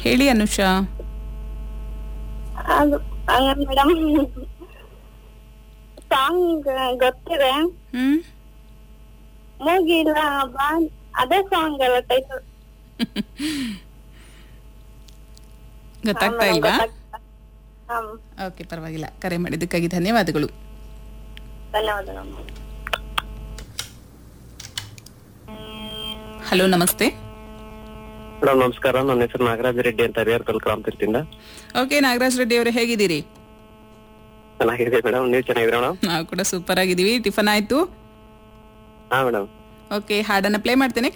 ಹೇಳಿ ಅನುಷಾ ಅದು madam song ಗೊತ್ತಿದೆ ಹ್ಮ್ ಮೂಗಿಲ್ಲ ಬಾ ಅದೇ ಸಾಂಗ್ ಅಲ್ಲ ಟೈಟಲ್ ಗೊತ್ತಾಗ್ತಾ ಇಲ್ವಾ ಹಾಂ ಓಕೆ ಪರವಾಗಿಲ್ಲ ಕರೆ ಮಾಡಿದ್ದಕ್ಕಾಗಿ ಧನ್ಯವಾದಗಳು ಧನ್ಯವಾದಗಳು ಹಲೋ ನಮಸ್ತೆ ಮೇಡಮ್ ನಮಸ್ಕಾರ ನನ್ನ ಹೆಸರು ನಾಗರಾಜ ರೆಡ್ಡಿ ಅಂತ ಹರಿಹರ ತಾಲೂಕು ರಾಮತೀರ್ಥದಿಂದ ಓಕೆ ನಾಗರಾಜ್ ರೆಡ್ಡಿ ಅವರೇ ಹೇಗಿದ್ದೀರಿ ಚೆನ್ನಾಗಿದೆ ಮೇಡಮ್ ನೀವು ಚೆನ್ನಾಗಿದ್ದೀರಾ ಮೇಡಮ್ ನಾವು ಕೂಡ ಸೂಪರ್ ಆಗಿದ್ದೀವಿ ಟಿಫನ್ ಆಯ್ತು ಹಾ ಮೇಡಮ್ ಓಕೆ ಹಾಡನ್ನ ಪ್ಲೇ ಮಾಡ್ತೇನೆ